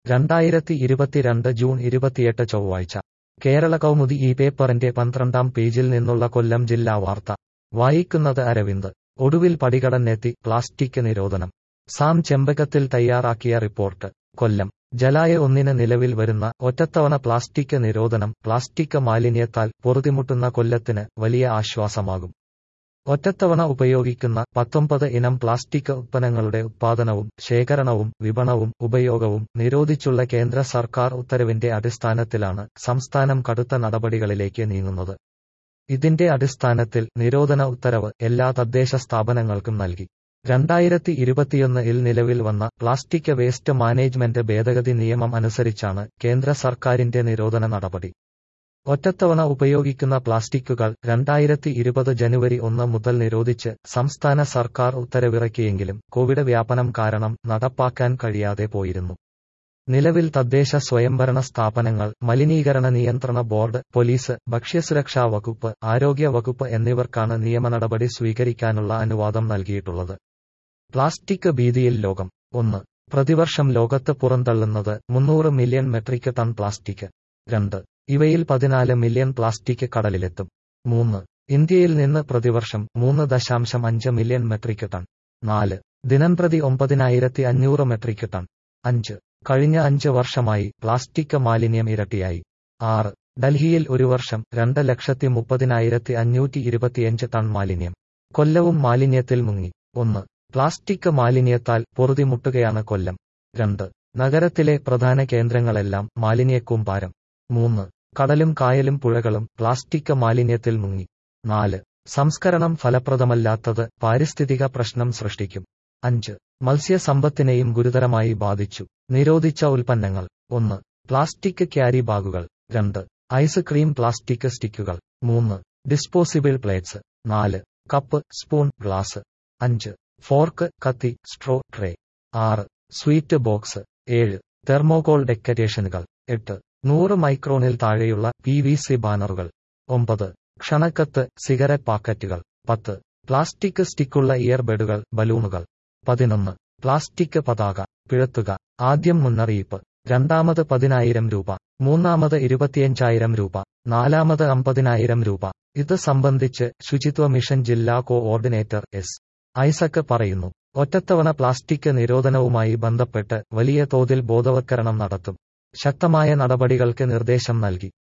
രണ്ടായിരത്തി ഇരുപത്തിരണ്ട് ജൂൺ ഇരുപത്തിയെട്ട് ചൊവ്വാഴ്ച കേരള കൗമുദി ഈ പേപ്പറിന്റെ പന്ത്രണ്ടാം പേജിൽ നിന്നുള്ള കൊല്ലം ജില്ലാ വാർത്ത വായിക്കുന്നത് അരവിന്ദ് ഒടുവിൽ പടികടന്നെത്തി പ്ലാസ്റ്റിക് നിരോധനം സാം ചെമ്പകത്തിൽ തയ്യാറാക്കിയ റിപ്പോർട്ട് കൊല്ലം ജലായ ഒന്നിന് നിലവിൽ വരുന്ന ഒറ്റത്തവണ പ്ലാസ്റ്റിക് നിരോധനം പ്ലാസ്റ്റിക് മാലിന്യത്താൽ പൊറുതിമുട്ടുന്ന കൊല്ലത്തിന് വലിയ ആശ്വാസമാകും ഒറ്റത്തവണ ഉപയോഗിക്കുന്ന പത്തൊമ്പത് ഇനം പ്ലാസ്റ്റിക് ഉത്പന്നങ്ങളുടെ ഉത്പാദനവും ശേഖരണവും വിപണവും ഉപയോഗവും നിരോധിച്ചുള്ള കേന്ദ്ര സർക്കാർ ഉത്തരവിന്റെ അടിസ്ഥാനത്തിലാണ് സംസ്ഥാനം കടുത്ത നടപടികളിലേക്ക് നീങ്ങുന്നത് ഇതിന്റെ അടിസ്ഥാനത്തിൽ നിരോധന ഉത്തരവ് എല്ലാ തദ്ദേശ സ്ഥാപനങ്ങൾക്കും നൽകി രണ്ടായിരത്തി ഇരുപത്തിയൊന്ന് ഇൽ നിലവിൽ വന്ന പ്ലാസ്റ്റിക് വേസ്റ്റ് മാനേജ്മെന്റ് ഭേദഗതി നിയമം അനുസരിച്ചാണ് കേന്ദ്ര സർക്കാരിന്റെ നിരോധന നടപടി ഒറ്റത്തവണ ഉപയോഗിക്കുന്ന പ്ലാസ്റ്റിക്കുകൾ രണ്ടായിരത്തി ഇരുപത് ജനുവരി ഒന്ന് മുതൽ നിരോധിച്ച് സംസ്ഥാന സർക്കാർ ഉത്തരവിറക്കിയെങ്കിലും കോവിഡ് വ്യാപനം കാരണം നടപ്പാക്കാൻ കഴിയാതെ പോയിരുന്നു നിലവിൽ തദ്ദേശ സ്വയംഭരണ സ്ഥാപനങ്ങൾ മലിനീകരണ നിയന്ത്രണ ബോർഡ് പോലീസ് ഭക്ഷ്യസുരക്ഷാ വകുപ്പ് ആരോഗ്യ വകുപ്പ് എന്നിവർക്കാണ് നിയമ നടപടി സ്വീകരിക്കാനുള്ള അനുവാദം നൽകിയിട്ടുള്ളത് പ്ലാസ്റ്റിക് ഭീതിയിൽ ലോകം ഒന്ന് പ്രതിവർഷം ലോകത്ത് പുറന്തള്ളുന്നത് മുന്നൂറ് മില്യൺ മെട്രിക് ടൺ പ്ലാസ്റ്റിക് രണ്ട് ഇവയിൽ പതിനാല് മില്യൺ പ്ലാസ്റ്റിക് കടലിലെത്തും മൂന്ന് ഇന്ത്യയിൽ നിന്ന് പ്രതിവർഷം മൂന്ന് ദശാംശം അഞ്ച് മില്യൺ മെട്രിക് ടൺ നാല് ദിനംപ്രതി ഒമ്പതിനായിരത്തി അഞ്ഞൂറ് മെട്രിക് ടൺ അഞ്ച് കഴിഞ്ഞ അഞ്ച് വർഷമായി പ്ലാസ്റ്റിക് മാലിന്യം ഇരട്ടിയായി ആറ് ഡൽഹിയിൽ ഒരു വർഷം രണ്ട് ലക്ഷത്തി മുപ്പതിനായിരത്തി അഞ്ഞൂറ്റി ഇരുപത്തിയഞ്ച് ടൺ മാലിന്യം കൊല്ലവും മാലിന്യത്തിൽ മുങ്ങി ഒന്ന് പ്ലാസ്റ്റിക് മാലിന്യത്താൽ പൊറുതിമുട്ടുകയാണ് കൊല്ലം രണ്ട് നഗരത്തിലെ പ്രധാന കേന്ദ്രങ്ങളെല്ലാം മാലിന്യക്കൂമ്പാരം മൂന്ന് കടലും കായലും പുഴകളും പ്ലാസ്റ്റിക് മാലിന്യത്തിൽ മുങ്ങി നാല് സംസ്കരണം ഫലപ്രദമല്ലാത്തത് പാരിസ്ഥിതിക പ്രശ്നം സൃഷ്ടിക്കും അഞ്ച് മത്സ്യസമ്പത്തിനെയും ഗുരുതരമായി ബാധിച്ചു നിരോധിച്ച ഉൽപ്പന്നങ്ങൾ ഒന്ന് പ്ലാസ്റ്റിക് ക്യാരി ബാഗുകൾ രണ്ട് ഐസ്ക്രീം പ്ലാസ്റ്റിക് സ്റ്റിക്കുകൾ മൂന്ന് ഡിസ്പോസിബിൾ പ്ലേറ്റ്സ് നാല് കപ്പ് സ്പൂൺ ഗ്ലാസ് അഞ്ച് ഫോർക്ക് കത്തി സ്ട്രോ ട്രേ ആറ് സ്വീറ്റ് ബോക്സ് ഏഴ് തെർമോകോൾ ഡെക്കറേഷനുകൾ എട്ട് നൂറ് മൈക്രോണിൽ താഴെയുള്ള പി വി സി ബാനറുകൾ ഒമ്പത് ക്ഷണക്കത്ത് സിഗരറ്റ് പാക്കറ്റുകൾ പത്ത് പ്ലാസ്റ്റിക് സ്റ്റിക്കുള്ള ഇയർബഡുകൾ ബലൂണുകൾ പതിനൊന്ന് പ്ലാസ്റ്റിക് പതാക പിഴത്തുക ആദ്യം മുന്നറിയിപ്പ് രണ്ടാമത് പതിനായിരം രൂപ മൂന്നാമത് ഇരുപത്തിയഞ്ചായിരം രൂപ നാലാമത് അമ്പതിനായിരം രൂപ ഇത് സംബന്ധിച്ച് ശുചിത്വ മിഷൻ ജില്ലാ കോഓർഡിനേറ്റർ എസ് ഐസക് പറയുന്നു ഒറ്റത്തവണ പ്ലാസ്റ്റിക് നിരോധനവുമായി ബന്ധപ്പെട്ട് വലിയ തോതിൽ ബോധവത്കരണം നടത്തും ശക്തമായ നടപടികൾക്ക് നിർദ്ദേശം നൽകി